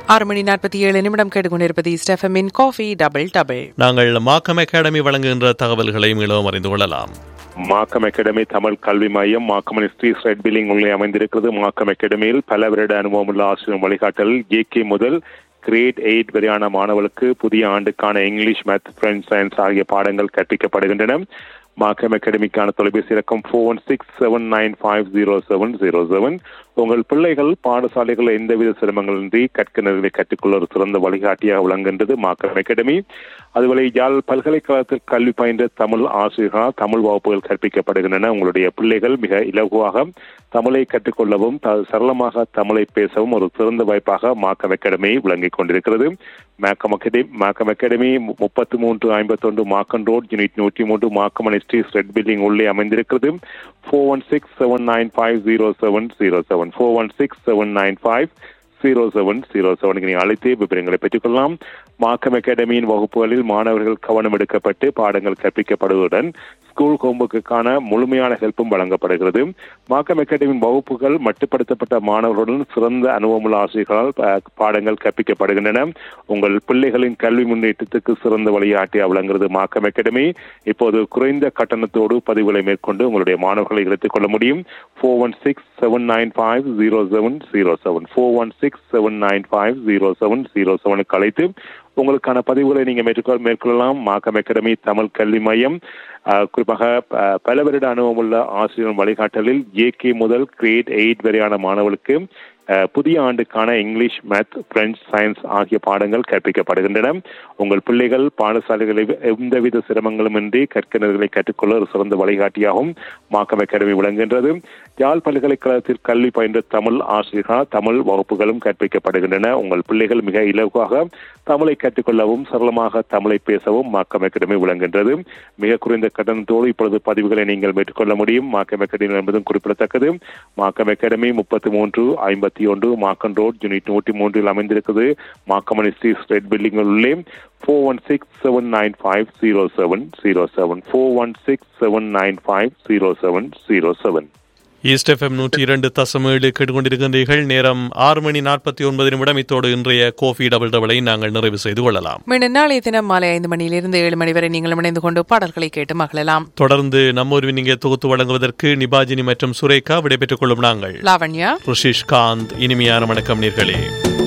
ஆறு மணி நாற்பத்தி ஏழு நிமிடம் கேட்டுக்கொண்டிருப்பது ஸ்டெஃபமின் காஃபி டபுள் டபுள் நாங்கள் மாக்கம் அகாடமி வழங்குகின்ற தகவல்களை மீளவும் அறிந்து கொள்ளலாம் மாக்கம் அகாடமி தமிழ் கல்வி மையம் மாக்கம் ஸ்ட்ரீட் ரெட் பில்லிங் உள்ளே அமைந்திருக்கிறது மாக்கம் அகாடமியில் பல வருட அனுபவம் உள்ள ஆசிரியர் வழிகாட்டல் ஜேகே முதல் கிரேட் எயிட் வரையான மாணவர்களுக்கு புதிய ஆண்டுக்கான இங்கிலீஷ் மேத் பிரெஞ்ச் சயின்ஸ் ஆகிய பாடங்கள் கற்பிக்கப்படுகின்றன மாக்கம் அகாடமிக்கான தொலைபேசி இலக்கம் four one six seven nine five zero seven zero seven உங்கள் பிள்ளைகள் பாடசாலைகளில் எந்தவித சிரமங்களின்றி கற்க நிறுவனை கற்றுக்கொள்ள ஒரு சிறந்த வழிகாட்டியாக விளங்குகின்றது மாக்கம் அகாடமி அதுபோல யாழ் பல்கலைக்கழகத்தில் கல்வி பயின்ற தமிழ் ஆசிரியர்களால் தமிழ் வகுப்புகள் கற்பிக்கப்படுகின்றன உங்களுடைய பிள்ளைகள் மிக இலகுவாக தமிழை கற்றுக்கொள்ளவும் த- சரளமாக தமிழை பேசவும் ஒரு சிறந்த வாய்ப்பாக மாக்கம் அகாடமி விளங்கிக் கொண்டிருக்கிறது மாக்கம் அகாடமி மாக்கம் அகாடமி முப்பத்தி மூன்று ஐம்பத்தொன்று மாக்கன் ரோட் யூனிட் நூற்றி மூன்று மாக்கம் ஸ்ட்ரீட் ரெட் பில்டிங் உள்ளே அமைந்திருக்கிறது four one six seven nine five zero seven zero seven four one six seven nine five zero seven zero செவனுக்கு நீங்கள் அழைத்து விவரங்களை பெற்றுக்கொள்ளலாம் மாக்கம் அகாடமியின் வகுப்புகளில் மாணவர்கள் கவனம் எடுக்கப்பட்டு பாடங்கள் கற்பிக்கப்படுவதுடன் ஸ்கூல் ஹோம்ஒர்க்குக்கான முழுமையான ஹெல்ப்பும் வழங்கப்படுகிறது மாக்கம் அகாடமியின் வகுப்புகள் மட்டுப்படுத்தப்பட்ட மாணவர்களுடன் சிறந்த அனுபவமுள்ள ஆசிரியர்களால் ப- பாடங்கள் கற்பிக்கப்படுகின்றன உங்கள் பிள்ளைகளின் கல்வி முன்னேற்றத்துக்கு சிறந்த வழிகாட்டியாக விளங்குகிறது மாக்கம் அகாடமி இப்போது குறைந்த கட்டணத்தோடு பதிவுகளை மேற்கொண்டு உங்களுடைய மாணவர்களை எடுத்துக் கொள்ள முடியும் four one six seven nine five zero seven zero seven four one six seven nine five zero seven zero செவனுக்கு அழைத்து உங்களுக்கான பதிவுகளை நீங்க மேற்கொள்ள மேற்கொள்ளலாம் மாக்கம் அகாடமி தமிழ் கல்வி மையம் அஹ், குறிப்பாக அஹ், பல வருட அனுபவம் உள்ள ஆசிரியர் வழிகாட்டலில் ஏகே முதல் கிரேட் எயிட் வரையான மாணவர்களுக்கு அஹ், புதிய ஆண்டுக்கான இங்கிலீஷ் மேத் பிரெஞ்சு சயின்ஸ் ஆகிய பாடங்கள் கற்பிக்கப்படுகின்றன உங்கள் பிள்ளைகள் பாடசாலைகளில் எந்தவித சிரமங்களுமின்றி கற்கனர்களை கற்றுக்கொள்ள ஒரு சிறந்த வழிகாட்டியாகவும் மாக்கம் அகாடமி விளங்குகின்றது யாழ் பல்கலைக்கழகத்தில் கல்வி பயின்ற தமிழ் ஆசிரியர்களால் தமிழ் வகுப்புகளும் கற்பிக்கப்படுகின்றன உங்கள் பிள்ளைகள் மிக இலகுவாக தமிழை கற்றுக்கொள்ளவும் சரளமாக தமிழை பேசவும் மாக்கம் அகாடமி விளங்குகின்றது மிக குறைந்த கட்டணத்தோடு இப்பொழுது பதிவுகளை நீங்கள் மேற்கொள்ள முடியும் மாக்கம் அகாடமி என்பதும் குறிப்பிடத்தக்கது மாக்கம் அகாடமி முப்பத்தி மூன்று ஐம்பத்தி ஒன்று மாக்கன் ரோட் யூனிட் நூற்றி மூன்றில் அமைந்திருக்கிறது மாக்கமணி ஸ்ட்ரீட் ரெட் பில்டிங் உள்ளே four one six seven nine five zero seven zero seven four one six seven nine five zero seven zero seven east FM நூற்றி இரண்டு தசம் ஏழு கேட்டுக்கொண்டிருக்கின்றீர்கள் நேரம் ஆறு மணி நாற்பத்தி ஒன்பது நிமிடம் இத்தோடு இன்றைய கோஃபி டபுள் டபுளை நாங்கள் நிறைவு செய்து கொள்ளலாம் மீண்டும் நாளைய தினம் மாலை ஐந்து மணியிலிருந்து ஏழு மணி வரை நீங்கள் இணைந்து கொண்டு பாடல்களை கேட்டு மகிழலாம் தொடர்ந்து நம்மூர்வி நீங்க தொகுத்து வழங்குவதற்கு நிபாஜினி மற்றும் சுரேகா விடைபெற்றுக் கொள்ளும் நாங்கள் லாவண்யா ருஷிஷ் காந்த் இனிமையான வணக்கம் நேர்களே